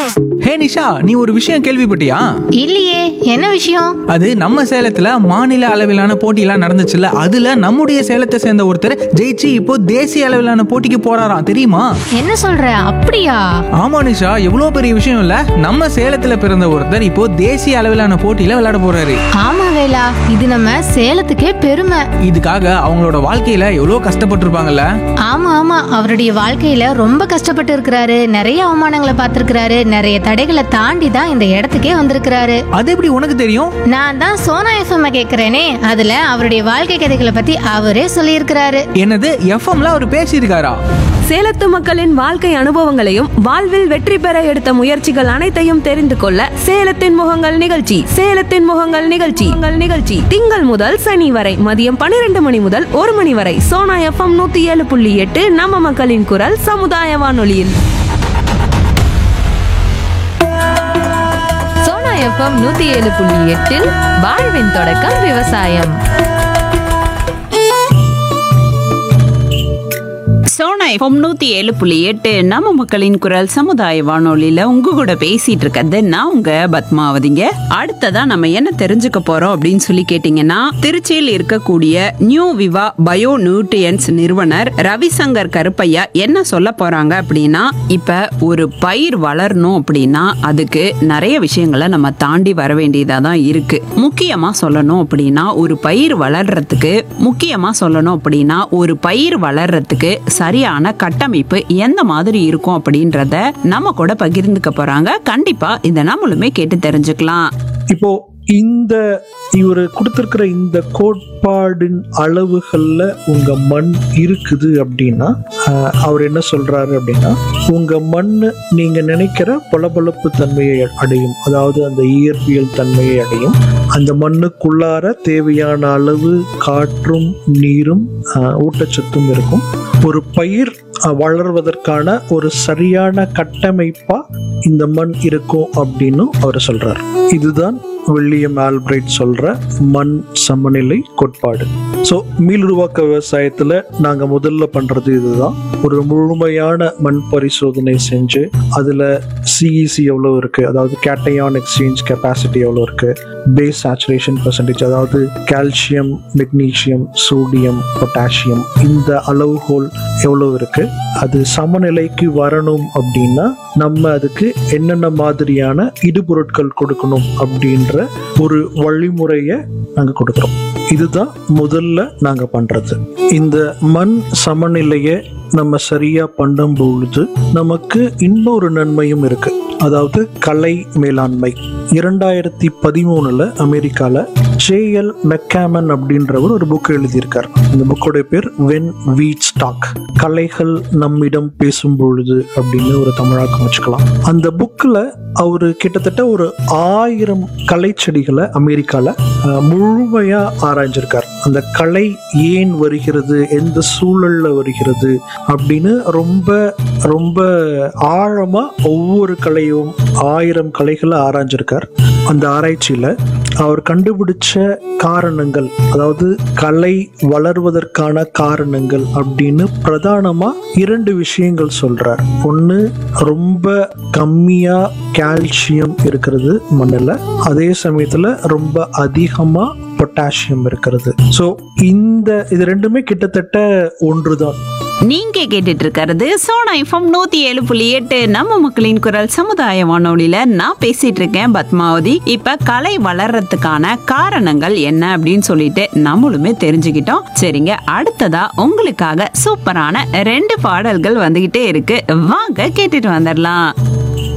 ஹே நிஷா நீ ஒரு விஷயம் கேள்விப்பட்டியா இல்லையே என்ன விஷயம் அது நம்ம சேலத்துல மாநில அளவிலான போட்டியெல்லாம் நடந்துச்சுல்ல அதுல நம்முடைய சேலத்தை சேர்ந்த ஒருத்தர் ஜெயிச்சு இப்போ தேசிய அளவிலான போட்டிக்கு போறாராம் தெரியுமா என்ன சொல்ற அப்படியா ஆமா நிஷா எவ்வளவு பெரிய விஷயம் இல்ல நம்ம சேலத்துல பிறந்த ஒருத்தர் இப்போ தேசிய அளவிலான போட்டியில விளையாட போறாரு ஆமா வேலா இது நம்ம சேலத்துக்கே பெருமை இதுக்காக அவங்களோட வாழ்க்கையில எவ்வளவு கஷ்டப்பட்டிருப்பாங்கல்ல ஆமா ஆமா அவருடைய வாழ்க்கையில ரொம்ப கஷ்டப்பட்டு இருக்கிறாரு நிறைய அவமானங்களை பார்த்திருக்கிறாரு நிறைய தடைகளை தாண்டி தான் இந்த இடத்துக்கே வந்திருக்கிறாரு அது எப்படி உனக்கு தெரியும் நான் தான் சோனா எஃப்எம் கேக்குறேனே அதுல அவருடைய வாழ்க்கை கதைகளை பத்தி அவரே சொல்லியிருக்கிறாரு என்னது எஃப்எம்ல அவர் பேசியிருக்காரா சேலத்து மக்களின் வாழ்க்கை அனுபவங்களையும் வாழ்வில் வெற்றி பெற எடுத்த முயற்சிகள் அனைத்தையும் தெரிந்து கொள்ள சேலத்தின் முகங்கள் நிகழ்ச்சி சேலத்தின் முகங்கள் நிகழ்ச்சி உங்கள் நிகழ்ச்சி திங்கள் முதல் சனி வரை மதியம் பன்னிரண்டு மணி முதல் ஒரு மணி வரை சோனா எஃப்எம் நூத்தி ஏழு புள்ளி எட்டு நம்ம மக்களின் குரல் சமுதாய வானொலியில் சோனா எஃப்எம் நூத்தி ஏழு புள்ளி எட்டில் வாழ்வின் தொடக்கம் விவசாயம் சோனா எஃப்எம் நூத்தி ஏழு புள்ளி எட்டு நம்ம மக்களின் குரல் சமுதாய வானொலியில உங்க கூட பேசிட்டு இருக்கிறது நான் உங்க பத்மாவதிங்க அடுத்ததா நம்ம என்ன தெரிஞ்சுக்க போறோம் அப்படின்னு சொல்லி கேட்டீங்கன்னா திருச்சியில் இருக்கக்கூடிய நியூ விவா பயோ நியூட்ரியன்ஸ் நிறுவனர் ரவிசங்கர் கருப்பையா என்ன சொல்ல போறாங்க அப்படின்னா இப்ப ஒரு பயிர் வளரணும் அப்படின்னா அதுக்கு நிறைய விஷயங்களை நம்ம தாண்டி வர வேண்டியதா தான் இருக்கு முக்கியமா சொல்லணும் அப்படின்னா ஒரு பயிர் வளர்றதுக்கு முக்கியமா சொல்லணும் அப்படின்னா ஒரு பயிர் வளர்றதுக்கு சரியான கட்டமைப்பு எந்த மாதிரி இருக்கும் அப்படின்றத நம்ம கூட பகிர்ந்துக்க போறாங்க கண்டிப்பா இதை நம்மளுமே கேட்டு தெரிஞ்சுக்கலாம் இப்போ இந்த இவர் கொடுத்திருக்கிற இந்த கோட்பாடின் அளவுகள்ல உங்க மண் இருக்குது அப்படின்னா ஆஹ், அவர் என்ன சொல்றாரு அப்படின்னா உங்க மண் நீங்க நினைக்கிற பளபளப்பு தன்மையை அடையும் அதாவது அந்த இயற்பியல் தன்மையை அடையும் அந்த மண்ணுக்குள்ளார தேவையான அளவு காற்றும் நீரும் ஆஹ், ஊட்டச்சத்தும் இருக்கும் ஒரு பயிர் அஹ், வளர்வதற்கான ஒரு சரியான கட்டமைப்பா இந்த மண் இருக்கும் அப்படின்னு அவர் சொல்றார் இதுதான் வில்லியம் ஆல்பிரைட் சொல்ற மண் சமநிலை கோட்பாடு ஸோ மீளுருவாக்க விவசாயத்துல நாங்க முதல்ல பண்றது இதுதான் ஒரு முழுமையான மண் பரிசோதனை செஞ்சு அதுல சிஇசி எவ்வளவு இருக்கு அதாவது கேட்டையான் எக்ஸ்சேஞ்ச் கெப்பாசிட்டி எவ்வளவு இருக்கு பேஸ் சேச்சுரேஷன் பர்சன்டேஜ் அதாவது கால்சியம் மெக்னீசியம் சோடியம் பொட்டாசியம் இந்த அளவுகோல் எவ்வளவு இருக்கு அது சமநிலைக்கு வரணும் அப்படின்னா நம்ம அதுக்கு என்னென்ன மாதிரியான இடுபொருட்கள் கொடுக்கணும் அப்படின்ற ஒரு வழிமுறையை நாங்க கொடுக்குறோம் இதுதான் முதல்ல நாங்க பண்றது இந்த மண் சமநிலையை நம்ம சரியா பண்ணும் பொழுது நமக்கு இன்னொரு நன்மையும் இருக்கு அதாவது கலை மேலாண்மை இரண்டாயிரத்தி பதிமூணுல அமெரிக்கால ஜேஎல் மெக்காமன் அப்படின்றவர் ஒரு புக் எழுதியிருக்கார் இந்த புக்கோட பேர் வென் வீட் ஸ்டாக் கலைகள் நம்மிடம் பேசும் பொழுது அப்படின்னு ஒரு தமிழாக்கம் வச்சுக்கலாம் அந்த புக்கில் அவர் கிட்டத்தட்ட ஒரு ஆயிரம் கலை செடிகளை அமெரிக்கால அஹ், முழுமையா ஆராய்ஞ்சிருக்கார் அந்த கலை ஏன் வருகிறது எந்த சூழல்ல வருகிறது அப்படின்னு ரொம்ப ரொம்ப ஆழமா ஒவ்வொரு கலையும் ஆயிரம் கலைகளை ஆராய்ஞ்சிருக்கார் அந்த ஆராய்ச்சியில அவர் கண்டுபிடிச்ச காரணங்கள் அதாவது கலை வளர்வதற்கான காரணங்கள் அப்படின்னு பிரதானமா இரண்டு விஷயங்கள் சொல்றார் ஒன்று ரொம்ப கம்மியா கால்சியம் இருக்கிறது மண்ணில் அதே சமயத்துல ரொம்ப அதிகமா பொட்டாசியம் இருக்கிறது ஸோ இந்த இது ரெண்டுமே கிட்டத்தட்ட ஒன்றுதான் நீங்க கேட்டுட்டு இருக்கிறது சோனா எஃப்எம் நூத்தி ஏழு புள்ளி எட்டு நம்ம மக்களின் குரல் சமுதாய வானொலியில நான் பேசிட்டு இருக்கேன் பத்மாவதி இப்ப கலை வளர்றதுக்கான காரணங்கள் என்ன அப்படின்னு சொல்லிட்டு நம்மளுமே தெரிஞ்சுக்கிட்டோம் சரிங்க அடுத்ததா உங்களுக்காக சூப்பரான ரெண்டு பாடல்கள் வந்துகிட்டே இருக்கு வாங்க கேட்டுட்டு வந்துடலாம்